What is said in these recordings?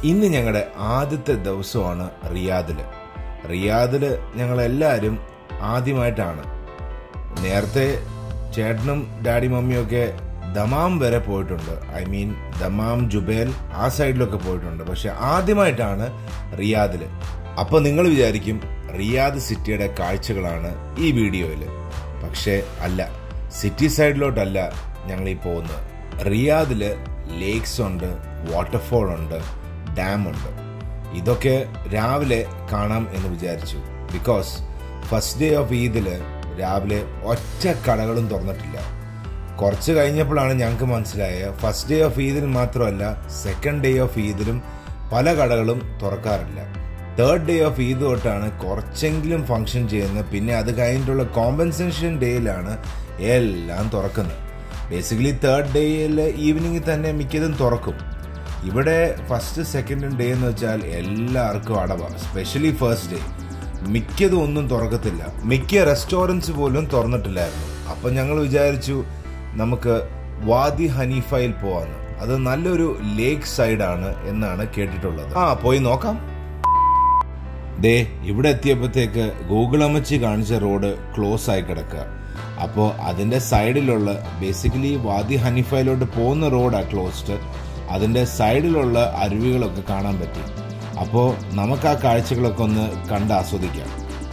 ഇന്ന് ഞങ്ങളുടെ ആദ്യത്തെ ദിവസമാണ് റിയാദില് റിയാദില് ഞങ്ങളെല്ലാവരും ആദ്യമായിട്ടാണ് നേരത്തെ ചേട്ടനും ഡാഡി മമ്മിയും ഒക്കെ ദമാം വരെ പോയിട്ടുണ്ട് ഐ മീൻ ദമാം ജുബേൽ ആ സൈഡിലൊക്കെ പോയിട്ടുണ്ട് പക്ഷെ ആദ്യമായിട്ടാണ് റിയാദില് അപ്പൊ നിങ്ങൾ വിചാരിക്കും റിയാദ് സിറ്റിയുടെ കാഴ്ചകളാണ് ഈ വീഡിയോയിൽ പക്ഷേ അല്ല സിറ്റി സൈഡിലോട്ടല്ല ഞങ്ങൾ ഈ പോകുന്നത് റിയാദില് ലേക്സ് ഉണ്ട് വാട്ടർഫോൾ ഉണ്ട് ഡാം ഉണ്ട് ഇതൊക്കെ രാവിലെ കാണാം എന്ന് വിചാരിച്ചു ബിക്കോസ് ഫസ്റ്റ് ഡേ ഓഫ് ഈദില് രാവിലെ ഒറ്റ കടകളും തുറന്നിട്ടില്ല കുറച്ച് കഴിഞ്ഞപ്പോഴാണ് ഞങ്ങൾക്ക് മനസ്സിലായത് ഫസ്റ്റ് ഡേ ഓഫ് ഈദിൽ മാത്രമല്ല സെക്കൻഡ് ഡേ ഓഫ് ഈദിലും പല കടകളും തുറക്കാറില്ല തേർഡ് ഡേ ഓഫ് ഈദ് തൊട്ടാണ് കുറച്ചെങ്കിലും ഫംഗ്ഷൻ ചെയ്യുന്നത് പിന്നെ അത് കഴിഞ്ഞിട്ടുള്ള കോമ്പൻസേഷൻ ഡേയിലാണ് എല്ലാം തുറക്കുന്നത് ബേസിക്കലി തേർഡ് ഡേയിൽ ഈവനിങ്ങിൽ തന്നെ മിക്കതും തുറക്കും ഇവിടെ ഫസ്റ്റ് സെക്കൻഡ് ഡേ എന്ന് വെച്ചാൽ എല്ലാവർക്കും അടവാണ് സ്പെഷ്യലി ഫസ്റ്റ് ഡേ മിക്കതും ഒന്നും തുറക്കത്തില്ല മിക്ക റെസ്റ്റോറൻറ്റ്സ് പോലും തുറന്നിട്ടില്ലായിരുന്നു അപ്പം ഞങ്ങൾ വിചാരിച്ചു നമുക്ക് വാദി ഹനീഫയിൽ പോവാന്ന് അത് നല്ലൊരു ലേക്ക് സൈഡാണ് എന്നാണ് കേട്ടിട്ടുള്ളത് ആ പോയി നോക്കാം ദേ ഇവിടെ എത്തിയപ്പോഴത്തേക്ക് ഗൂഗിൾ അമ്മച്ചി കാണിച്ച റോഡ് ക്ലോസ് ആയി കിടക്കുക അപ്പോൾ അതിൻ്റെ സൈഡിലുള്ള ബേസിക്കലി വാദി ഹനീഫയിലോട്ട് പോകുന്ന റോഡാണ് ക്ലോസ്ഡ് അതിൻ്റെ സൈഡിലുള്ള അരുവികളൊക്കെ കാണാൻ പറ്റി അപ്പോൾ നമുക്ക് ആ കാഴ്ചകളൊക്കെ ഒന്ന് കണ്ട് ആസ്വദിക്കാം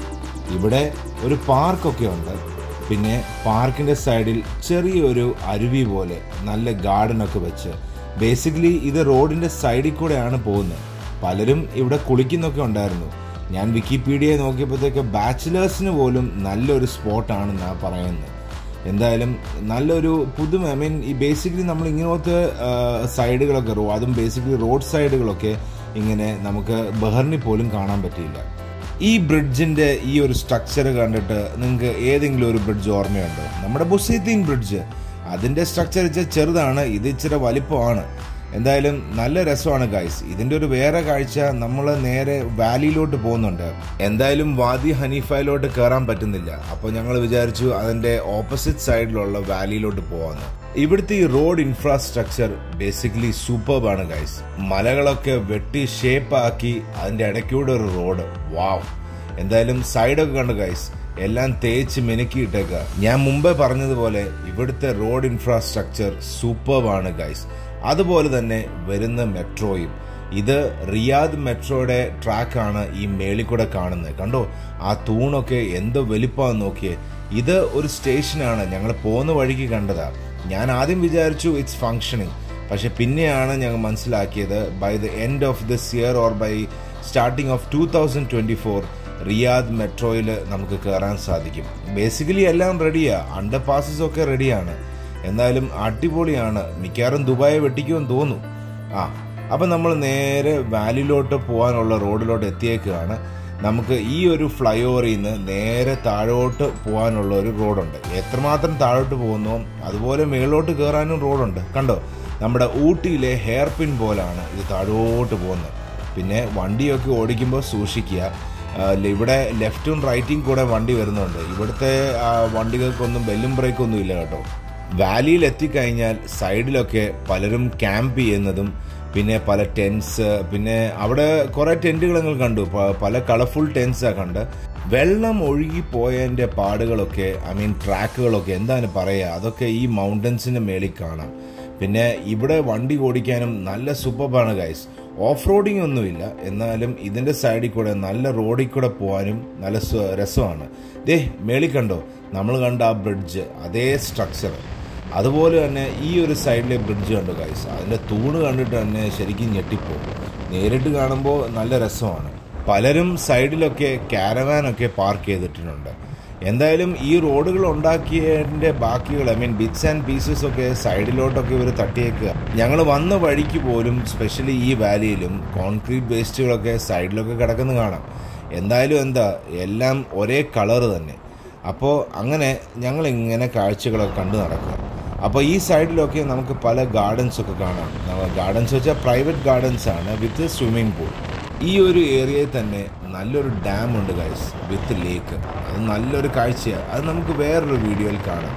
ഇവിടെ ഒരു പാർക്കൊക്കെ ഉണ്ട് പിന്നെ പാർക്കിന്റെ സൈഡിൽ ചെറിയൊരു അരുവി പോലെ നല്ല ഗാർഡൻ ഒക്കെ വെച്ച് ബേസിക്കലി ഇത് റോഡിന്റെ സൈഡിൽ കൂടെയാണ് പോകുന്നത് പലരും ഇവിടെ കുളിക്കുന്നൊക്കെ ഉണ്ടായിരുന്നു ഞാൻ വിക്കിപീഡിയ നോക്കിയപ്പോഴത്തേക്ക് ബാച്ചിലേഴ്സിന് പോലും നല്ലൊരു സ്പോട്ടാണെന്നാണ് പറയുന്നത് എന്തായാലും നല്ലൊരു പുതുമ ഐ മീൻ ഈ ബേസിക്കലി നമ്മൾ ഇങ്ങനത്തെ സൈഡുകളൊക്കെ റോ അതും ബേസിക്കലി റോഡ് സൈഡുകളൊക്കെ ഇങ്ങനെ നമുക്ക് ബഹറിനി പോലും കാണാൻ പറ്റിയില്ല ഈ ബ്രിഡ്ജിന്റെ ഈ ഒരു സ്ട്രക്ചർ കണ്ടിട്ട് നിങ്ങൾക്ക് ഏതെങ്കിലും ഒരു ബ്രിഡ്ജ് ഓർമ്മയുണ്ടോ നമ്മുടെ ബുസൈത്തീൻ ബ്രിഡ്ജ് അതിന്റെ സ്ട്രക്ചർ ഇച്ചിരി ചെറുതാണ് ഇത് ഇച്ചിരി വലിപ്പമാണ് എന്തായാലും നല്ല രസമാണ് ഗൈസ് ഇതിന്റെ ഒരു വേറെ കാഴ്ച നമ്മൾ നേരെ വാലിയിലോട്ട് പോകുന്നുണ്ട് എന്തായാലും വാദി ഹനീഫയിലോട്ട് കയറാൻ പറ്റുന്നില്ല അപ്പോൾ ഞങ്ങൾ വിചാരിച്ചു അതിന്റെ ഓപ്പോസിറ്റ് സൈഡിലുള്ള വാലിയിലോട്ട് പോകാന്ന് ഇവിടുത്തെ ഈ റോഡ് ഇൻഫ്രാസ്ട്രക്ചർ ബേസിക്കലി സൂപ്പർബാണ് ഗൈസ് മലകളൊക്കെ വെട്ടി ഷേപ്പ് ആക്കി അതിന്റെ ഇടയ്ക്കൂടെ ഒരു റോഡ് വാവ് എന്തായാലും സൈഡൊക്കെ കണ്ടു ഗൈസ് എല്ലാം തേച്ച് മിനുക്കിയിട്ടേക്ക ഞാൻ മുമ്പേ പറഞ്ഞതുപോലെ ഇവിടുത്തെ റോഡ് ഇൻഫ്രാസ്ട്രക്ചർ സൂപ്പർബാണ് ഗൈസ് അതുപോലെ തന്നെ വരുന്ന മെട്രോയും ഇത് റിയാദ് മെട്രോയുടെ ട്രാക്കാണ് ഈ മേളിൽ കൂടെ കാണുന്നത് കണ്ടോ ആ തൂണൊക്കെ എന്തോ വലിപ്പമാണെന്ന് നോക്കിയേ ഇത് ഒരു സ്റ്റേഷനാണ് ഞങ്ങൾ പോകുന്ന വഴിക്ക് കണ്ടതാ ഞാൻ ആദ്യം വിചാരിച്ചു ഇറ്റ്സ് ഫങ്ഷനിങ് പക്ഷെ പിന്നെയാണ് ഞങ്ങൾ മനസ്സിലാക്കിയത് by the end of this year or by starting of two thousand twenty four Riyadh മെട്രോയിൽ നമുക്ക് കയറാൻ സാധിക്കും ബേസിക്കലി എല്ലാം റെഡിയാ അണ്ടർ പാസസ് ഒക്കെ റെഡിയാണ് എന്നാലും അടിപൊളിയാണ് മിക്കവാറും ദുബായ് വെട്ടിക്കുമെന്ന് തോന്നുന്നു ആ അപ്പം നമ്മൾ നേരെ വാലിയിലോട്ട് പോകാനുള്ള റോഡിലോട്ട് എത്തിയേക്കുകയാണ് നമുക്ക് ഈ ഒരു ഫ്ലൈ ഓവറിൽ നിന്ന് നേരെ താഴോട്ട് പോകാനുള്ള ഒരു റോഡുണ്ട് എത്രമാത്രം താഴോട്ട് പോകുന്നു അതുപോലെ മേളിലോട്ട് കയറാനും റോഡുണ്ട് കണ്ടോ നമ്മുടെ ഊട്ടിയിലെ ഹെയർ പിൻ പോലാണ് ഇത് താഴോട്ട് പോകുന്നത് പിന്നെ വണ്ടിയൊക്കെ ഓടിക്കുമ്പോൾ സൂക്ഷിക്കുക ഇവിടെ ലെഫ്റ്റും റൈറ്റും കൂടെ വണ്ടി വരുന്നുണ്ട് ഇവിടുത്തെ വണ്ടികൾക്കൊന്നും ബെല്ലും ബ്രേക്കൊന്നും ഇല്ല കേട്ടോ വാലിയിൽ എത്തിക്കഴിഞ്ഞാൽ സൈഡിലൊക്കെ പലരും ക്യാമ്പ് ചെയ്യുന്നതും പിന്നെ പല ടെൻസ് പിന്നെ അവിടെ കുറെ ടെന്റുകൾ നിങ്ങൾ കണ്ടു പല കളർഫുൾ ടെൻസാ കണ്ട് വെള്ളം ഒഴുകി പോയതിന്റെ പാടുകളൊക്കെ ഐ മീൻ ട്രാക്കുകളൊക്കെ എന്താണ് പറയുക അതൊക്കെ ഈ മൗണ്ടൻസിന്റെ മേളിൽ കാണാം പിന്നെ ഇവിടെ വണ്ടി ഓടിക്കാനും നല്ല സൂപ്പറാണ് ഗൈസ് ഓഫ് റോഡിംഗ് ഒന്നുമില്ല എന്നാലും ഇതിന്റെ സൈഡിൽ കൂടെ നല്ല റോഡിൽ കൂടെ പോകാനും നല്ല രസമാണ് ദേ മേളിൽ കണ്ടോ നമ്മൾ കണ്ട ആ ബ്രിഡ്ജ് അതേ സ്ട്രക്ചർ അതുപോലെ തന്നെ ഈ ഒരു സൈഡിലെ ബ്രിഡ്ജ് കണ്ടു ഗൈസ് അതിന്റെ തൂണ് കണ്ടിട്ട് തന്നെ ശരിക്കും ഞെട്ടിപ്പോകും നേരിട്ട് കാണുമ്പോൾ നല്ല രസമാണ് പലരും സൈഡിലൊക്കെ കാരവാനൊക്കെ പാർക്ക് ചെയ്തിട്ടുണ്ട് എന്തായാലും ഈ റോഡുകൾ ഉണ്ടാക്കിയതിന്റെ ബാക്കികൾ I mean bits and pieces ഒക്കെ സൈഡിലോട്ടൊക്കെ ഇവർ തട്ടിയേക്കുക ഞങ്ങൾ വന്ന വഴിക്ക് പോലും സ്പെഷ്യലി ഈ വാലിയിലും കോൺക്രീറ്റ് വേസ്റ്റുകളൊക്കെ സൈഡിലൊക്കെ കിടക്കുന്ന കാണാം എന്തായാലും എന്താ എല്ലാം ഒരേ കളറ് തന്നെ അപ്പോൾ അങ്ങനെ ഞങ്ങൾ ഇങ്ങനെ കാഴ്ചകളൊക്കെ കണ്ടു നടക്കുക അപ്പോൾ ഈ സൈഡിലൊക്കെ നമുക്ക് പല ഗാർഡൻസ് ഒക്കെ കാണാം ഗാർഡൻസ് വെച്ചാൽ പ്രൈവറ്റ് ഗാർഡൻസ് ആണ് വിത്ത് സ്വിമ്മിംഗ് പൂൾ ഈ ഒരു ഏരിയയിൽ തന്നെ നല്ലൊരു ഡാം ഉണ്ട് ഗൈസ് വിത്ത് ലേക്ക് അത് നല്ലൊരു കാഴ്ചയാണ് അത് നമുക്ക് വേറൊരു വീഡിയോയിൽ കാണാം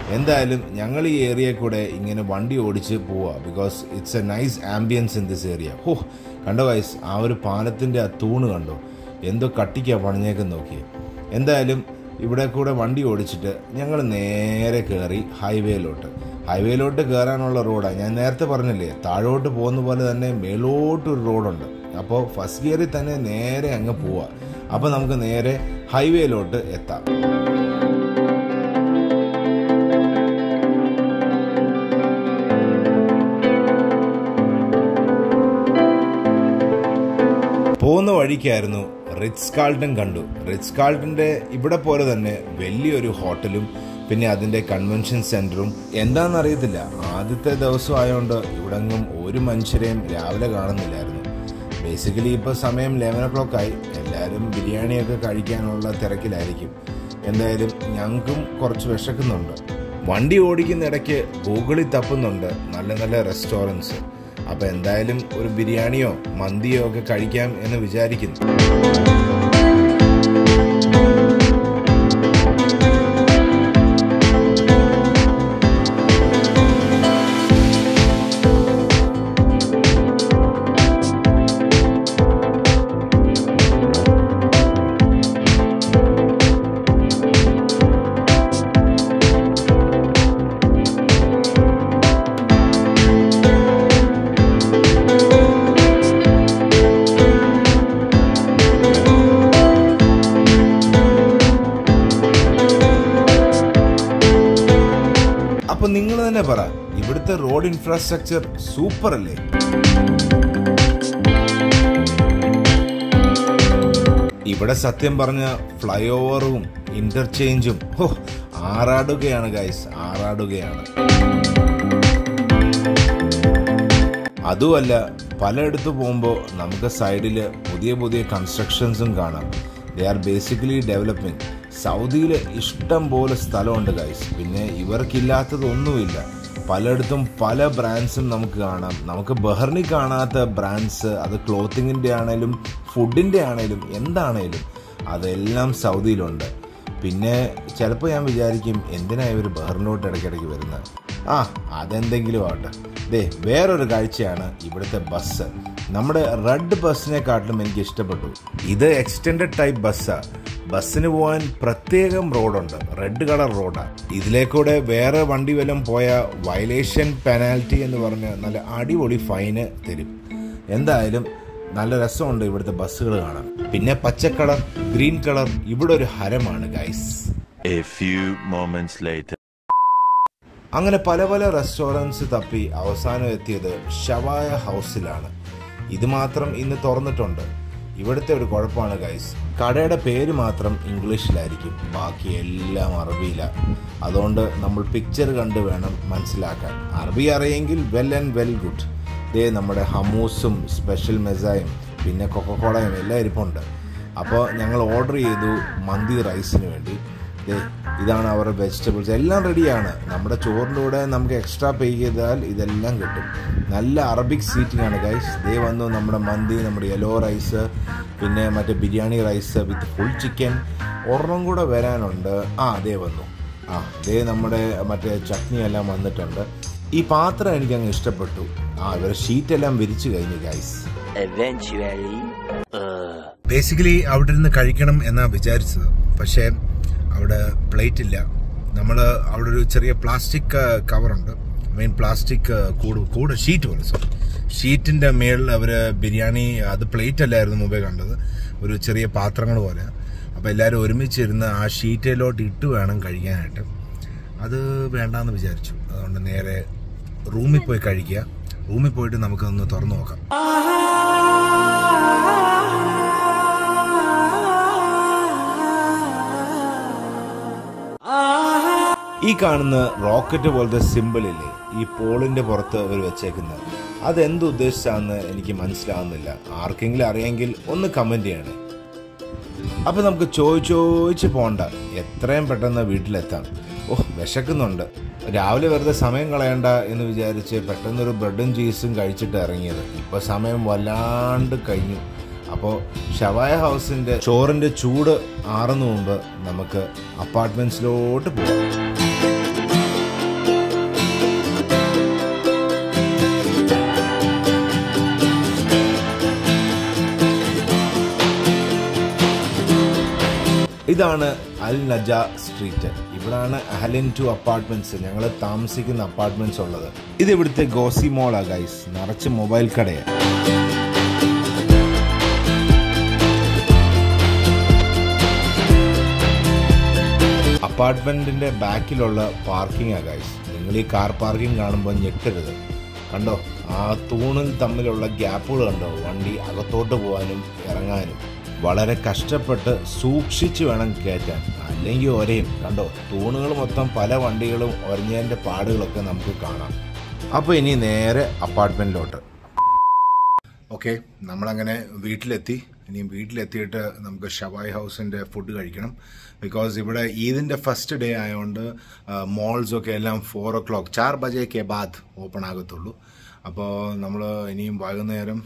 എന്തായാലും ഞങ്ങൾ ഈ ഏരിയ കൂടെ ഇങ്ങനെ വണ്ടി ഓടിച്ച് പോവാ because it's a nice ambience in this area ഹോ കണ്ടോ വയസ് ആ ഒരു പാലത്തിൻ്റെ ആ തൂണ് കണ്ടോ എന്തോ കട്ടിക്കാ പണിഞ്ഞേക്കെന്ന് നോക്കി എന്തായാലും ഇവിടെ കൂടെ വണ്ടി ഓടിച്ചിട്ട് ഞങ്ങൾ നേരെ കയറി ഹൈവേയിലോട്ട് ഹൈവേയിലോട്ട് കയറാനുള്ള റോഡാണ് ഞാൻ നേരത്തെ പറഞ്ഞില്ലേ താഴോട്ട് പോകുന്ന പോലെ തന്നെ മേലോട്ട് ഒരു റോഡുണ്ട് അപ്പോൾ ഫസ്റ്റ് ഗിയറിൽ തന്നെ നേരെ അങ്ങ് പോവാം അപ്പോൾ നമുക്ക് നേരെ ഹൈവേയിലോട്ട് എത്താം പോകുന്ന വഴിക്കായിരുന്നു റിറ്റ്സ് കാൾട്ടൺ കണ്ടു റിറ്റ്സ് കാൾട്ടന്റെ ഇവിടെ പോലെ തന്നെ വലിയൊരു ഹോട്ടലും പിന്നെ അതിന്റെ കൺവെൻഷൻ സെന്ററും എന്താണെന്നറിയത്തില്ല ആദ്യത്തെ ദിവസം ആയതുകൊണ്ട് ഇവിടെങ്ങും ഒരു മനുഷ്യരെയും രാവിലെ കാണുന്നില്ലായിരുന്നു ബേസിക്കലി ഇപ്പോൾ സമയം ലെവൻ ഒ ക്ലോക്ക് ആയി എല്ലാവരും ബിരിയാണിയൊക്കെ കഴിക്കാനുള്ള തിരക്കിലായിരിക്കും എന്തായാലും ഞങ്ങൾക്കും കുറച്ച് വിശക്കുന്നുണ്ട് വണ്ടി ഓടിക്കുന്ന ഇടയ്ക്ക് ഗൂഗിളിൽ തപ്പുന്നുണ്ട് നല്ല നല്ല റെസ്റ്റോറൻറ്റ്സ് അപ്പോൾ എന്തായാലും ഒരു ബിരിയാണിയോ മന്തിയോ ഒക്കെ കഴിക്കാം എന്ന് വിചാരിക്കുന്നു അപ്പൊ നിങ്ങൾ തന്നെ പറ ഇവിടുത്തെ റോഡ് ഇൻഫ്രാസ്ട്രക്ചർ സൂപ്പർ അല്ലേ ഇവിടെ സത്യം പറഞ്ഞ ഫ്ലൈ ഓവറും ഇന്റർചേഞ്ചും ഹോ ആറാടുകയാണ് ഗൈസ് ആറാടുകയാണ് അതുമല്ല പലയിടത്ത് പോകുമ്പോൾ നമുക്ക് സൈഡിൽ പുതിയ പുതിയ കൺസ്ട്രക്ഷൻസും കാണാം ദേ ആർ ബേസിക്കലി ഡെവലപ്പിംഗ് സൗദിയിൽ ഇഷ്ടം പോലെ സ്ഥലമുണ്ട് ഗൈസ് പിന്നെ ഇവർക്കില്ലാത്തതൊന്നുമില്ല പലയിടത്തും പല ബ്രാൻഡ്സും നമുക്ക് കാണാം നമുക്ക് ബഹ്റിനി കാണാത്ത ബ്രാൻഡ്സ് അത് ക്ലോത്തിങ്ങിൻ്റെ ആണേലും ഫുഡിൻ്റെ ആണേലും എന്താണേലും അതെല്ലാം സൗദിയിലുണ്ട് പിന്നെ ചിലപ്പോൾ ഞാൻ വിചാരിക്കും എന്തിനാ ഇവർ ബഹ്റിനോട്ട് ഇടയ്ക്കിടയ്ക്ക് വരുന്നത് ആ അതെന്തെങ്കിലും ആവട്ടെ ദേ വേറൊരു കാഴ്ചയാണ് ഇവിടുത്തെ ബസ് നമ്മുടെ റെഡ് ബസ്സിനെക്കാട്ടിലും എനിക്ക് ഇഷ്ടപ്പെട്ടു ഇത് എക്സ്റ്റെൻഡഡ് ടൈപ്പ് ബസ്സാണ് ബസ്സിന് പോകാൻ പ്രത്യേകം റോഡുണ്ട് റെഡ് കളർ റോഡാണ് ഇതിലേക്കൂടെ വേറെ വണ്ടി വല്ലതും പോയ വയലേഷൻ പെനാൽറ്റി എന്ന് പറഞ്ഞ് നല്ല അടിപൊളി ഫൈന് തരും എന്തായാലും നല്ല രസമുണ്ട് ഇവിടുത്തെ ബസ്സുകൾ കാണാൻ പിന്നെ പച്ച കളർ ഗ്രീൻ കളർ ഇവിടെ ഒരു ഹരമാണ് guys A few moments later. അങ്ങനെ പല പല റെസ്റ്റോറൻറ്റ്സ് തപ്പി അവസാനം എത്തിയത് ഷവായ ഹൗസിലാണ് ഇത് മാത്രം ഇന്ന് തുറന്നിട്ടുണ്ട് ഇവിടുത്തെ ഒരു കുഴപ്പമാണ് ഗൈസ് കടയുടെ പേര് മാത്രം ഇംഗ്ലീഷിലായിരിക്കും ബാക്കി എല്ലാം അറബിയിലാണ് അതുകൊണ്ട് നമ്മൾ പിക്ചർ കണ്ട് വേണം മനസ്സിലാക്കാൻ അറബി അറിയെങ്കിൽ വെൽ ആൻഡ് വെൽ ഗുഡ് ദേ നമ്മുടെ ഹമൂസും സ്പെഷ്യൽ മെസായും പിന്നെ കൊക്കക്കോളയും എല്ലാം ഇരിപ്പുണ്ട് അപ്പോൾ ഞങ്ങൾ ഓർഡർ ചെയ്തു മന്തി റൈസിന് വേണ്ടി ദേ ഇതാണ് അവരുടെ വെജിറ്റബിൾസ് എല്ലാം റെഡിയാണ് നമ്മുടെ ചോറിൻ്റെ കൂടെ നമുക്ക് എക്സ്ട്രാ പേ ചെയ്താൽ ഇതെല്ലാം കിട്ടും നല്ല അറബിക് സീറ്റിംഗ് ആണ് ഗൈസ് ദേ വന്നു നമ്മുടെ മന്തി നമ്മുടെ യെല്ലോ റൈസ് പിന്നെ മറ്റേ biryani rice with full chicken ഒരെണ്ണം കൂടെ വരാനുണ്ട് ആ അതേ വന്നു ആ ദേ നമ്മുടെ മറ്റേ ചട്നി എല്ലാം വന്നിട്ടുണ്ട് ഈ പാത്രം എനിക്ക് അങ്ങ് ഇഷ്ടപ്പെട്ടു ആ ഇവരെ ഷീറ്റെല്ലാം വിരിച്ചു കഴിഞ്ഞു ഗൈസ് Eventually, uh, ബേസിക്കലി അവിടെ ഇരുന്ന് കഴിക്കണം എന്നാ വിചാരിച്ചത് പക്ഷേ അവിടെ പ്ലേറ്റ് ഇല്ല നമ്മൾ അവിടെ ഒരു ചെറിയ പ്ലാസ്റ്റിക് കവറുണ്ട് മെയിൻ പ്ലാസ്റ്റിക് കൂട് കൂട് ഷീറ്റ് പോലെ സോറി ഷീറ്റിന്റെ മേളിൽ അവർ ബിരിയാണി അത് പ്ലേറ്റ് അല്ലായിരുന്നു മുമ്പേ കണ്ടത് ഒരു ചെറിയ പാത്രങ്ങൾ പോലെ അപ്പോൾ എല്ലാവരും ഒരുമിച്ചിരുന്ന് ആ ഷീറ്റിലോട്ട് ഇട്ട് വേണം കഴിക്കാനായിട്ട് അത് വേണ്ടാന്ന് വിചാരിച്ചു അതുകൊണ്ട് നേരെ റൂമിൽ പോയി കഴിക്കുക റൂമിൽ പോയിട്ട് നമുക്കൊന്ന് തുറന്നു നോക്കാം ഈ കാണുന്ന റോക്കറ്റ് പോലത്തെ സിമ്പിൾ ഇല്ലേ ഈ പോളിന്റെ പുറത്ത് അവർ വെച്ചേക്കുന്നത് അതെന്ത് ഉദ്ദേശിച്ചാന്ന് എനിക്ക് മനസ്സിലാവുന്നില്ല ആർക്കെങ്കിലും അറിയെങ്കിൽ ഒന്ന് കമന്റ് ചെയ്യണേ അപ്പൊ നമുക്ക് ചോദിച്ച് ചോദിച്ച് പോണ്ട എത്രയും പെട്ടെന്ന് വീട്ടിലെത്താം ഓ വിശക്കുന്നുണ്ട് രാവിലെ വെറുതെ സമയം കളയണ്ട എന്ന് വിചാരിച്ച് പെട്ടെന്നൊരു ബ്രെഡും ചീസും കഴിച്ചിട്ട് ഇറങ്ങിയത് ഇപ്പൊ സമയം വല്ലാണ്ട് കഴിഞ്ഞു അപ്പോൾ ഷവായ ഹൗസിന്റെ ചോറിന്റെ ചൂട് ആറുന്ന മുമ്പ് നമുക്ക് അപ്പാർട്ട്മെന്റ്സിലോട്ട് പോകാം ഇതാണ് അൽ നജ സ്ട്രീറ്റ് ഇവിടാണ് അഹലിൻ ടു അപ്പാർട്ട്മെന്റ്സ് ഞങ്ങൾ താമസിക്കുന്ന അപ്പാർട്ട്മെന്റ്സ് ഉള്ളത് ഇത് ഇവിടുത്തെ ഗോസി മോളാ ഗൈസ് നിറച്ച് മൊബൈൽ കടയാണ് അപ്പാർട്ട്മെന്റിന്റെ ബാക്കിലുള്ള പാർക്കിംഗ് ആ ഗൈസ് നിങ്ങൾ ഈ കാർ പാർക്കിംഗ് കാണുമ്പോൾ ഞെട്ടരുത് കണ്ടോ ആ തൂണിൽ തമ്മിലുള്ള ഗ്യാപ്പുകൾ കണ്ടോ വണ്ടി അകത്തോട്ട് പോകാനും ഇറങ്ങാനും വളരെ കഷ്ടപ്പെട്ട് സൂക്ഷിച്ച് വേണം കയറ്റാൻ അല്ലെങ്കിൽ ഒരേയും കണ്ടോ തൂണുകൾ മൊത്തം പല വണ്ടികളും ഒരഞ്ഞതിൻ്റെ പാടുകളൊക്കെ നമുക്ക് കാണാം അപ്പോൾ ഇനി നേരെ അപ്പാർട്ട്മെന്റിലോട്ട് ഓക്കെ നമ്മളങ്ങനെ വീട്ടിലെത്തി ഇനിയും വീട്ടിലെത്തിയിട്ട് നമുക്ക് ഷവായ് ഹൗസിൻ്റെ ഫുഡ് കഴിക്കണം ബിക്കോസ് ഇവിടെ ഈദിൻ്റെ ഫസ്റ്റ് ഡേ ആയതുകൊണ്ട് മോൾസൊക്കെ എല്ലാം ഫോർ ഒ ക്ലോക്ക് ചാർ ബജേക്ക് ബാദ് ഓപ്പൺ ആകത്തുള്ളൂ അപ്പോൾ നമ്മൾ ഇനിയും വൈകുന്നേരം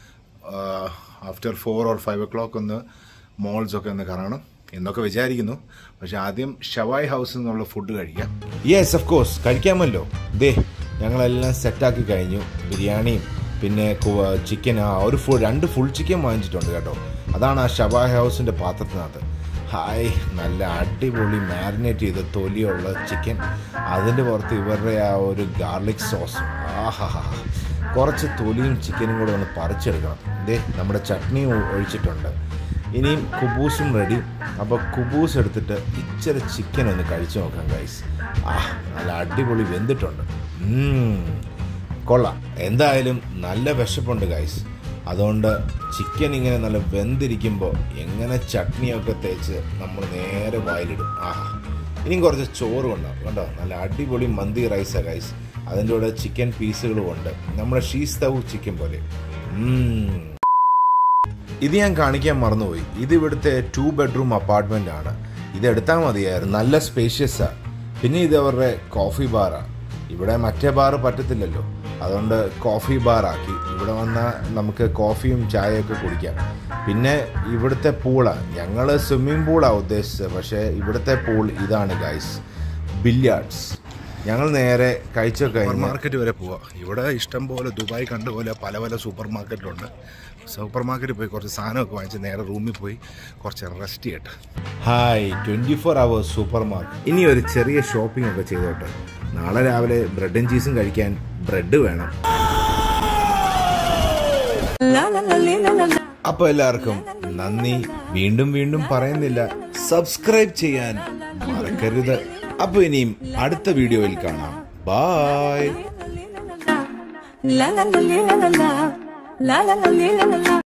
after four or five o'clock ഒന്ന് മോൾസൊക്കെ ഒന്ന് കാണണം എന്നൊക്കെ വിചാരിക്കുന്നു പക്ഷെ ആദ്യം ഷവായ് ഹൗസിൽ നിന്നുള്ള ഫുഡ് കഴിക്കാം യെസ് ഓഫ് കോഴ്സ് കഴിക്കാമല്ലോ ദേ ഞങ്ങളെല്ലാം സെറ്റാക്കി കഴിഞ്ഞു ബിരിയാണിയും പിന്നെ ചിക്കൻ ആ ഒരു ഫുൾ രണ്ട് ഫുൾ ചിക്കൻ വാങ്ങിച്ചിട്ടുണ്ട് കേട്ടോ അതാണ് ആ ഷവായ് ഹൗസിൻ്റെ പാത്രത്തിനകത്ത് ഹായ് നല്ല അടിപൊളി മാരിനേറ്റ് ചെയ്ത തൊലിയുള്ള ചിക്കൻ അതിൻ്റെ പുറത്ത് ഇവരുടെ ആ ഒരു ഗാർലിക് സോസ് ആഹാ കുറച്ച് തൊലിയും ചിക്കനും കൂടെ ഒന്ന് പറിച്ചെടുക്കണം ഇതേ നമ്മുടെ ചട്നിയും ഒഴിച്ചിട്ടുണ്ട് ഇനിയും കുബൂസും റെഡി അപ്പോൾ കുബൂസ് എടുത്തിട്ട് ഇച്ചിരി ചിക്കൻ ഒന്ന് കഴിച്ചു നോക്കാം ഗൈസ് ആ നല്ല അടിപൊളി വെന്തിട്ടുണ്ട് ഉം, കൊള്ളാം എന്തായാലും നല്ല വിശപ്പുണ്ട് ഗൈസ് അതുകൊണ്ട് ചിക്കൻ ഇങ്ങനെ നല്ല വെന്തിരിക്കുമ്പോൾ എങ്ങനെ ചട്നിയൊക്കെ തേച്ച് നമ്മൾ നേരെ വായിലിടും ആഹാ ഇനിയും കുറച്ച് ചോറ് കൊണ്ടാവും കണ്ടോ നല്ല അടിപൊളി മന്തി റൈസാണ് ഗൈസ് അതിൻ്റെ കൂടെ ചിക്കൻ പീസുകളും ഉണ്ട് നമ്മുടെ ഷീസ് തവു ചിക്കൻ പോലെ ഉം. ഇത് ഞാൻ കാണിക്കാൻ മറന്നുപോയി ഇത് ഇവിടുത്തെ ടു ബെഡ്റൂം അപ്പാർട്ട്മെന്റ് ആണ് ഇത് എടുത്താൽ മതിയായിരുന്നു നല്ല സ്പേഷ്യസാ പിന്നെ ഇത് അവരുടെ കോഫി ബാറാണ് ഇവിടെ മറ്റേ ബാറ് പറ്റത്തില്ലല്ലോ അതുകൊണ്ട് കോഫി ബാറാക്കി ഇവിടെ വന്നാൽ നമുക്ക് കോഫിയും ചായയൊക്കെ കുടിക്കാം പിന്നെ ഇവിടുത്തെ പൂളാണ് ഞങ്ങൾ സ്വിമ്മിംഗ് പൂളാണ് ഉദ്ദേശിച്ചത് പക്ഷേ ഇവിടുത്തെ പൂൾ ഇതാണ് ഗൈസ് ബില്യാർഡ്സ് ഞങ്ങൾ നേരെ കഴിച്ചൊക്കെ സൂപ്പർ മാർക്കറ്റ് വരെ പോവാം ഇവിടെ ഇഷ്ടം പോലെ ദുബായ് കണ്ട പോലെ പല പല സൂപ്പർ മാർക്കറ്റിലുണ്ട് സൂപ്പർ മാർക്കറ്റിൽ പോയി കുറച്ച് സാധനമൊക്കെ വാങ്ങിച്ച് നേരെ റൂമിൽ പോയി കുറച്ച് റെസ്റ്റ് ചെയ്യട്ടെ hi twenty four hours supermarket ഇനി ഒരു ചെറിയ ഷോപ്പിംഗ് ഒക്കെ ചെയ്തോട്ടെ നാളെ രാവിലെ ബ്രെഡും ചീസും കഴിക്കാൻ ബ്രെഡ് വേണം അപ്പൊ എല്ലാവർക്കും നന്ദി വീണ്ടും വീണ്ടും പറയുന്നില്ല സബ്സ്ക്രൈബ് ചെയ്യാൻ മറക്കരുത് അപ്പൊ ഇനിയും അടുത്ത വീഡിയോയിൽ കാണാം bye La la la la la la la la la la la la